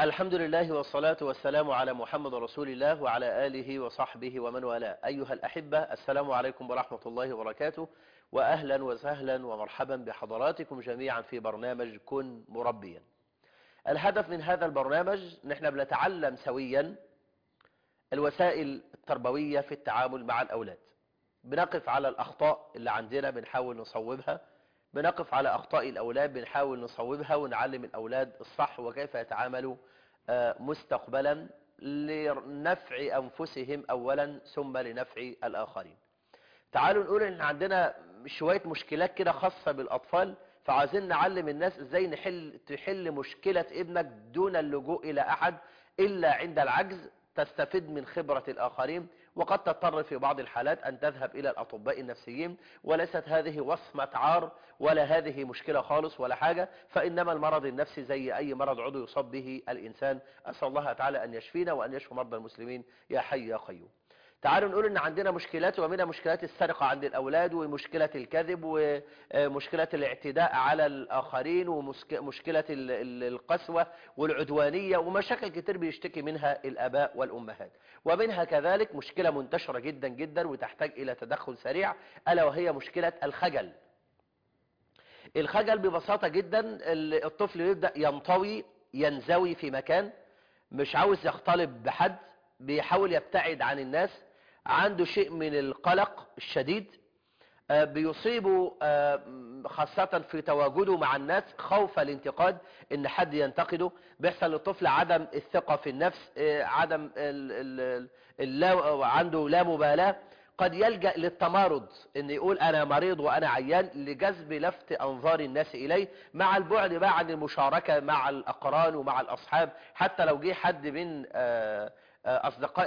الحمد لله والصلاة والسلام على محمد رسول الله وعلى آله وصحبه ومن والاه أيها الأحبة السلام عليكم ورحمة الله وبركاته وأهلا وسهلا ومرحبا بحضراتكم جميعا في برنامج كن مربيا الهدف من هذا البرنامج نحن بنتعلم سويا الوسائل التربوية في التعامل مع الأولاد بنقف على الأخطاء اللي عندنا بنحاول نصوبها بنقف على أخطاء الأولاد بنحاول نصوبها ونعلم الأولاد الصح وكيف يتعاملوا مستقبلا لنفع أنفسهم أولا ثم لنفع الآخرين تعالوا نقول إن عندنا شوية مشكلات كده خاصة بالأطفال فعايزين نعلم الناس ازاي نحل تحل مشكلة ابنك دون اللجوء إلى أحد إلا عند العجز تستفيد من خبرة الآخرين وقد تضطر في بعض الحالات أن تذهب إلى الأطباء النفسيين وليست هذه وصمة عار ولا هذه مشكلة خالص ولا حاجة فإنما المرض النفسي زي أي مرض عضو يصاب به الإنسان أسأل الله تعالى أن يشفينا وأن يشفي مرضى المسلمين يا حي يا قيوم تعالوا نقول ان عندنا مشكلات ومنها مشكلات السرقة عند الاولاد ومشكلة الكذب ومشكلة الاعتداء على الاخرين ومشكلة القسوة والعدوانية ومشاكل كتير بيشتكي منها الاباء والامهات ومنها كذلك مشكلة منتشرة جدا جدا وتحتاج الى تدخل سريع الا وهي مشكلة الخجل الخجل ببساطة جدا الطفل يبدأ ينطوي ينزوي في مكان مش عاوز يختلط بحد بيحاول يبتعد عن الناس عنده شيء من القلق الشديد بيصيبه خاصة في تواجده مع الناس خوف الانتقاد ان حد ينتقده بيحصل للطفل عدم الثقة في النفس عدم عنده لا مبالاة قد يلجأ للتمارض ان يقول انا مريض وانا عيان لجذب لفت انظار الناس اليه مع البعد بقى عن المشاركة مع الاقران ومع الاصحاب حتى لو جه حد من اصدقاء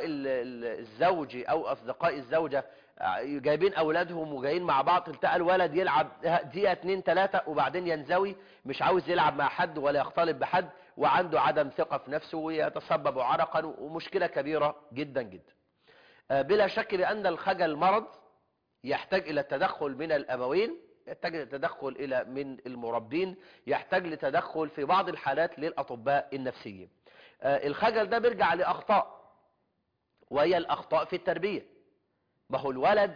الزوج او اصدقاء الزوجة جايبين اولادهم وجايين مع بعض التقى الولد يلعب دقيقة اتنين تلاتة وبعدين ينزوي مش عاوز يلعب مع حد ولا يختلط بحد وعنده عدم ثقة في نفسه ويتسبب عرقا ومشكلة كبيرة جدا جدا بلا شك بأن الخجل مرض يحتاج إلى التدخل من الأبوين يحتاج للتدخل إلى من المربين يحتاج لتدخل في بعض الحالات للأطباء النفسيين الخجل ده بيرجع لأخطاء وهي الأخطاء في التربية ما هو الولد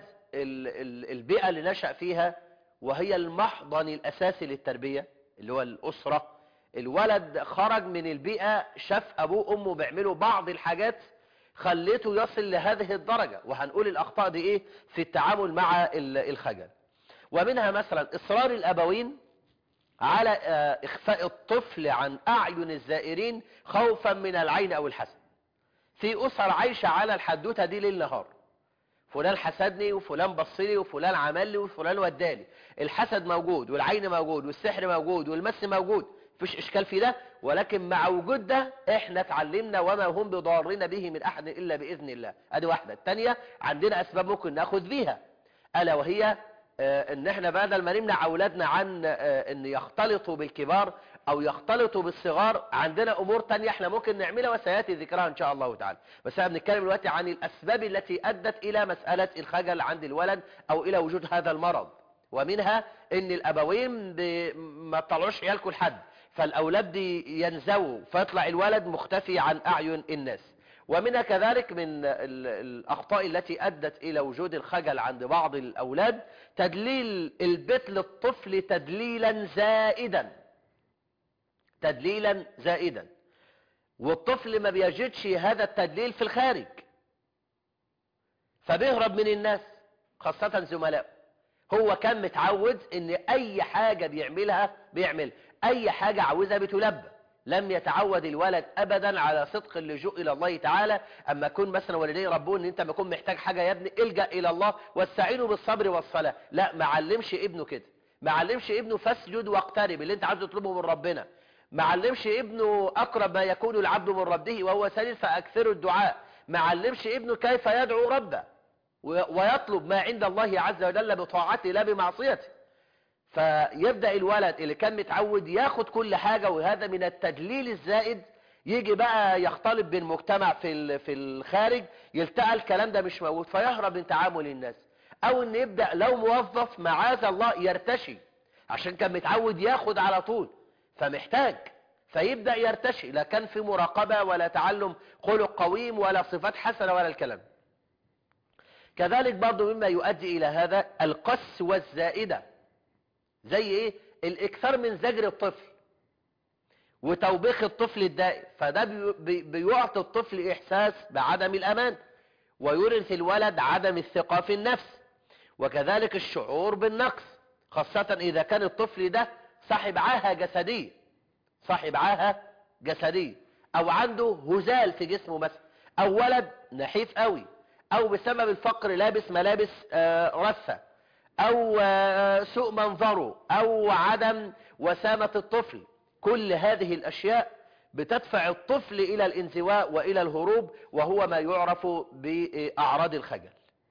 البيئة اللي نشأ فيها وهي المحضن الأساسي للتربية اللي هو الأسرة الولد خرج من البيئة شاف أبوه وأمه بيعملوا بعض الحاجات خليته يصل لهذه الدرجة وهنقول الأخطاء دي إيه في التعامل مع الخجل ومنها مثلا إصرار الأبوين على إخفاء الطفل عن أعين الزائرين خوفا من العين أو الحسد في أسر عايشة على الحدوتة دي ليل نهار فلان حسدني وفلان بصلي وفلان عمل لي وفلان وداني الحسد موجود والعين موجود والسحر موجود والمس موجود مفيش اشكال في ده ولكن مع وجود ده احنا اتعلمنا وما هم بضارين به من احد الا باذن الله ادي واحده الثانيه عندنا اسباب ممكن ناخذ بيها الا وهي اه ان احنا بدل ما نمنع اولادنا عن اه ان يختلطوا بالكبار او يختلطوا بالصغار عندنا امور تانية احنا ممكن نعملها وسياتي ذكرها ان شاء الله تعالى بس احنا بنتكلم دلوقتي عن الاسباب التي ادت الى مساله الخجل عند الولد او الى وجود هذا المرض ومنها ان الابوين ما طلعوش عيالكم لحد فالأولاد دي ينزووا فيطلع الولد مختفي عن أعين الناس ومنها كذلك من الأخطاء التي أدت إلى وجود الخجل عند بعض الأولاد تدليل البيت للطفل تدليلا زائدا تدليلا زائدا والطفل ما بيجدش هذا التدليل في الخارج فبيهرب من الناس خاصة زملائه هو كان متعود ان اي حاجة بيعملها بيعمل اي حاجة عاوزها بتلبى لم يتعود الولد ابدا على صدق اللجوء الى الله تعالى اما يكون مثلا والديه ربون ان انت ما يكون محتاج حاجة يا ابني الجأ الى الله واستعينوا بالصبر والصلاة لا ما علمش ابنه كده ما علمش ابنه فاسجد واقترب اللي انت عايز تطلبه من ربنا ما علمش ابنه اقرب ما يكون العبد من ربه وهو سليل فاكثروا الدعاء ما علمش ابنه كيف يدعو ربه ويطلب ما عند الله عز وجل بطاعته لا بمعصيته فيبدأ الولد اللي كان متعود ياخد كل حاجة وهذا من التدليل الزائد يجي بقى يختلط بالمجتمع في في الخارج يلتقى الكلام ده مش موجود فيهرب من تعامل الناس او ان يبدأ لو موظف معاذ الله يرتشي عشان كان متعود ياخد على طول فمحتاج فيبدأ يرتشي لا كان في مراقبة ولا تعلم خلق قويم ولا صفات حسنة ولا الكلام كذلك برضو مما يؤدي إلى هذا القس والزائدة زي إيه الإكثار من زجر الطفل وتوبيخ الطفل الدائم فده بي- بي- بيعطي الطفل إحساس بعدم الأمان ويورث الولد عدم الثقة في النفس وكذلك الشعور بالنقص خاصة إذا كان الطفل ده صاحب عاهة جسدية صاحب عاهة جسدية أو عنده هزال في جسمه مثلا أو ولد نحيف قوي أو بسبب الفقر لابس ملابس آه، رثة أو آه، سوء منظره أو عدم وسامة الطفل كل هذه الأشياء بتدفع الطفل إلى الانزواء وإلى الهروب وهو ما يعرف بأعراض الخجل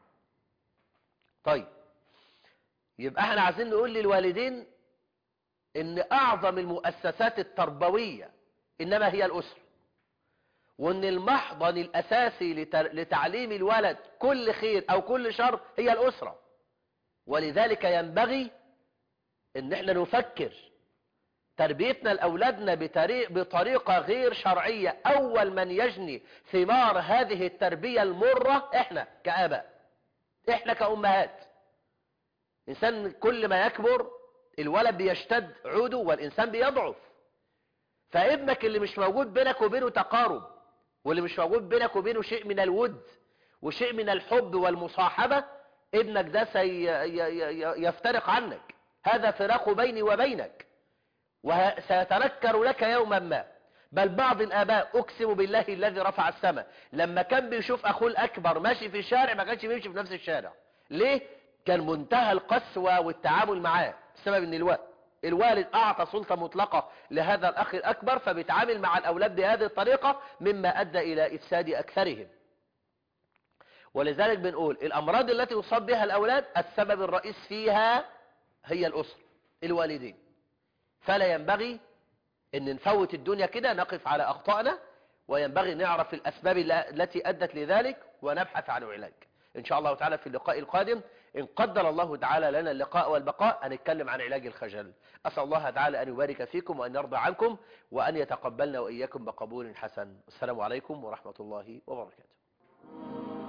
طيب يبقى احنا عايزين نقول للوالدين ان اعظم المؤسسات التربوية انما هي الاسرة وان المحضن الاساسي لت- لتعليم الولد كل خير او كل شر هي الاسرة ولذلك ينبغي ان احنا نفكر تربيتنا لأولادنا بطريق بطريقة غير شرعية أول من يجني ثمار هذه التربية المرة إحنا كآباء إحنا كأمهات إنسان كل ما يكبر الولد بيشتد عوده والإنسان بيضعف فابنك اللي مش موجود بينك وبينه تقارب واللي مش موجود بينك وبينه شيء من الود وشيء من الحب والمصاحبة ابنك ده سيفترق عنك هذا فراق بيني وبينك وسيتنكر لك يوما ما بل بعض الآباء أقسم بالله الذي رفع السماء لما كان بيشوف أخوه الأكبر ماشي في الشارع ما كانش بيمشي في نفس الشارع ليه؟ كان منتهى القسوة والتعامل معاه بسبب ان الوالد الوالد أعطى سلطة مطلقة لهذا الأخ الأكبر فبيتعامل مع الأولاد بهذه الطريقة مما أدى إلى إفساد أكثرهم ولذلك بنقول الأمراض التي يصاب بها الأولاد السبب الرئيس فيها هي الأسرة الوالدين فلا ينبغي ان نفوت الدنيا كده نقف على اخطائنا وينبغي نعرف الاسباب الل- التي ادت لذلك ونبحث عن علاج ان شاء الله تعالى في اللقاء القادم ان قدر الله تعالى لنا اللقاء والبقاء هنتكلم عن علاج الخجل اسال الله تعالى ان يبارك فيكم وان يرضى عنكم وان يتقبلنا واياكم بقبول حسن السلام عليكم ورحمه الله وبركاته